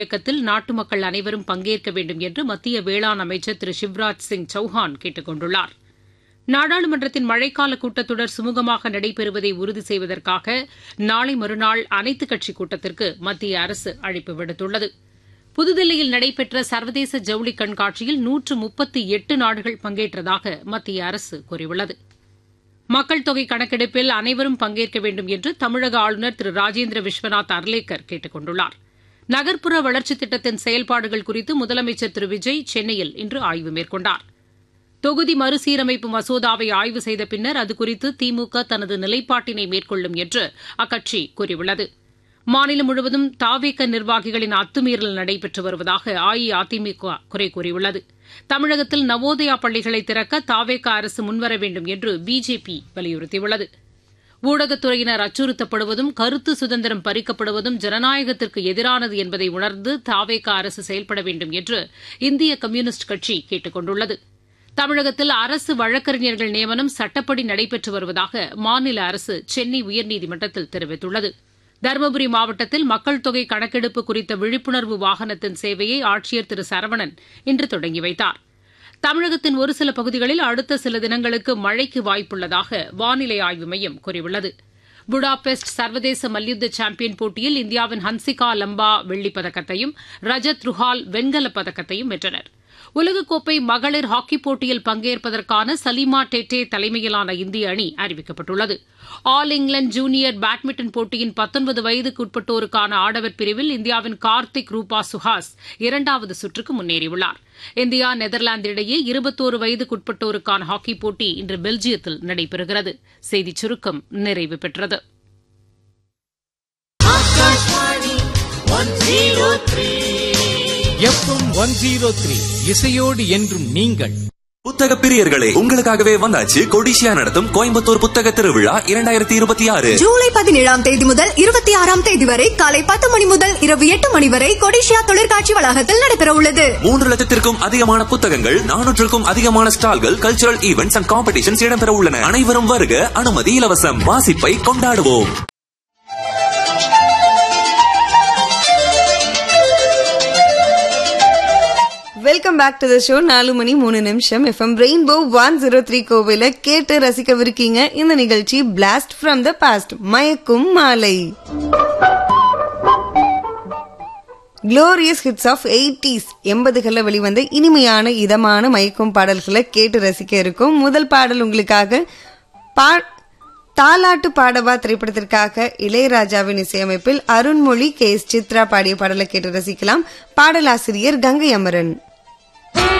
இயக்கத்தில் நாட்டு மக்கள் அனைவரும் பங்கேற்க வேண்டும் என்று மத்திய வேளாண் அமைச்சர் திரு சிவராஜ் சிங் சௌஹான் கேட்டுக் கொண்டுள்ளார் நாடாளுமன்றத்தின் மழைக்கால கூட்டத்தொடர் சுமூகமாக நடைபெறுவதை உறுதி செய்வதற்காக நாளை மறுநாள் அனைத்துக் கட்சிக் கூட்டத்திற்கு மத்திய அரசு அழைப்பு விடுத்துள்ளது புதுதில்லியில் நடைபெற்ற சர்வதேச ஜவுளி கண்காட்சியில் நூற்று முப்பத்தி எட்டு நாடுகள் பங்கேற்றதாக மத்திய அரசு கூறியுள்ளது மக்கள் தொகை கணக்கெடுப்பில் அனைவரும் பங்கேற்க வேண்டும் என்று தமிழக ஆளுநர் திரு ராஜேந்திர விஸ்வநாத் அர்லேக்கர் கேட்டுக் கொண்டுள்ளார் நகர்ப்புற வளர்ச்சித் திட்டத்தின் செயல்பாடுகள் குறித்து முதலமைச்சர் திரு விஜய் சென்னையில் இன்று ஆய்வு மேற்கொண்டார் தொகுதி மறுசீரமைப்பு மசோதாவை ஆய்வு செய்த பின்னர் அதுகுறித்து திமுக தனது நிலைப்பாட்டினை மேற்கொள்ளும் என்று அக்கட்சி கூறியுள்ளது மாநிலம் முழுவதும் தாவேக்க நிர்வாகிகளின் அத்துமீறல் நடைபெற்று வருவதாக அஇஅதிமுக குறை கூறியுள்ளது தமிழகத்தில் நவோதயா பள்ளிகளை திறக்க தாவேக்க அரசு முன்வர வேண்டும் என்று பிஜேபி வலியுறுத்தியுள்ளது ஊடகத்துறையினர் அச்சுறுத்தப்படுவதும் கருத்து சுதந்திரம் பறிக்கப்படுவதும் ஜனநாயகத்திற்கு எதிரானது என்பதை உணர்ந்து தாவேக அரசு செயல்பட வேண்டும் என்று இந்திய கம்யூனிஸ்ட் கட்சி கேட்டுக் கொண்டுள்ளது தமிழகத்தில் அரசு வழக்கறிஞர்கள் நியமனம் சட்டப்படி நடைபெற்று வருவதாக மாநில அரசு சென்னை உயர்நீதிமன்றத்தில் தெரிவித்துள்ளது தருமபுரி மாவட்டத்தில் மக்கள் தொகை கணக்கெடுப்பு குறித்த விழிப்புணர்வு வாகனத்தின் சேவையை ஆட்சியர் திரு சரவணன் இன்று தொடங்கி வைத்தார் தமிழகத்தின் ஒரு சில பகுதிகளில் அடுத்த சில தினங்களுக்கு மழைக்கு வாய்ப்புள்ளதாக வானிலை ஆய்வு மையம் கூறியுள்ளது புடாபெஸ்ட் சர்வதேச மல்யுத்த சாம்பியன் போட்டியில் இந்தியாவின் ஹன்சிகா லம்பா வெள்ளிப் பதக்கத்தையும் ரஜத் ருஹால் வெண்கலப் பதக்கத்தையும் வென்றனர் உலகக்கோப்பை மகளிர் ஹாக்கிப் போட்டியில் பங்கேற்பதற்கான சலீமா டெட்டே தலைமையிலான இந்திய அணி அறிவிக்கப்பட்டுள்ளது ஆல் இங்கிலாந்து ஜூனியர் பேட்மிண்டன் போட்டியின் பத்தொன்பது வயதுக்குட்பட்டோருக்கான ஆடவர் பிரிவில் இந்தியாவின் கார்த்திக் ரூபா சுஹாஸ் இரண்டாவது சுற்றுக்கு முன்னேறியுள்ளார் இந்தியா நெதர்லாந்து இடையே இருபத்தோரு வயதுக்குட்பட்டோருக்கான ஹாக்கிப் போட்டி இன்று பெல்ஜியத்தில் நடைபெறுகிறது செய்திச் சுருக்கம் நிறைவு பெற்றது எஃப்எம் ஒன் ஜீரோ த்ரீ இசையோடு என்றும் நீங்கள் புத்தக பிரியர்களே உங்களுக்காகவே வந்தாச்சு கொடிசியா நடத்தும் கோயம்புத்தூர் புத்தக திருவிழா இரண்டாயிரத்தி இருபத்தி ஆறு ஜூலை பதினேழாம் தேதி முதல் இருபத்தி ஆறாம் தேதி வரை காலை பத்து மணி முதல் இரவு எட்டு மணி வரை கொடிஷியா தொழிற்காட்சி வளாகத்தில் நடைபெற உள்ளது மூன்று லட்சத்திற்கும் அதிகமான புத்தகங்கள் நானூற்றுக்கும் அதிகமான ஸ்டால்கள் கல்ச்சுரல் ஈவெண்ட்ஸ் அண்ட் காம்படிஷன்ஸ் இடம்பெற உள்ளன அனைவரும் வருக அனுமதி இலவசம் வாசிப்பை கொண்டாடுவோம் welcome back to the show நாலு மணி மூணு நிமிஷம் FM rainbow one zero three கோவில கேட்டு ரசிக்கவிருக்கீங்க இந்த நிகழ்ச்சி பிளாஸ்ட் ஃப்ரம் த பாஸ்ட் மயக்கும் மாலை குளோரியஸ் ஹிட்ஸ் ஆஃப் எயிட்டிஸ் எண்பதுகளில் வெளிவந்த இனிமையான இதமான மயக்கும் பாடல்களை கேட்டு ரசிக்க இருக்கும் முதல் பாடல் உங்களுக்காக பா தாலாட்டு பாடவா திரைப்படத்திற்காக இளையராஜாவின் இசையமைப்பில் அருண்மொழி கே எஸ் சித்ரா பாடிய பாடலை கேட்டு ரசிக்கலாம் பாடலாசிரியர் கங்கை அமரன்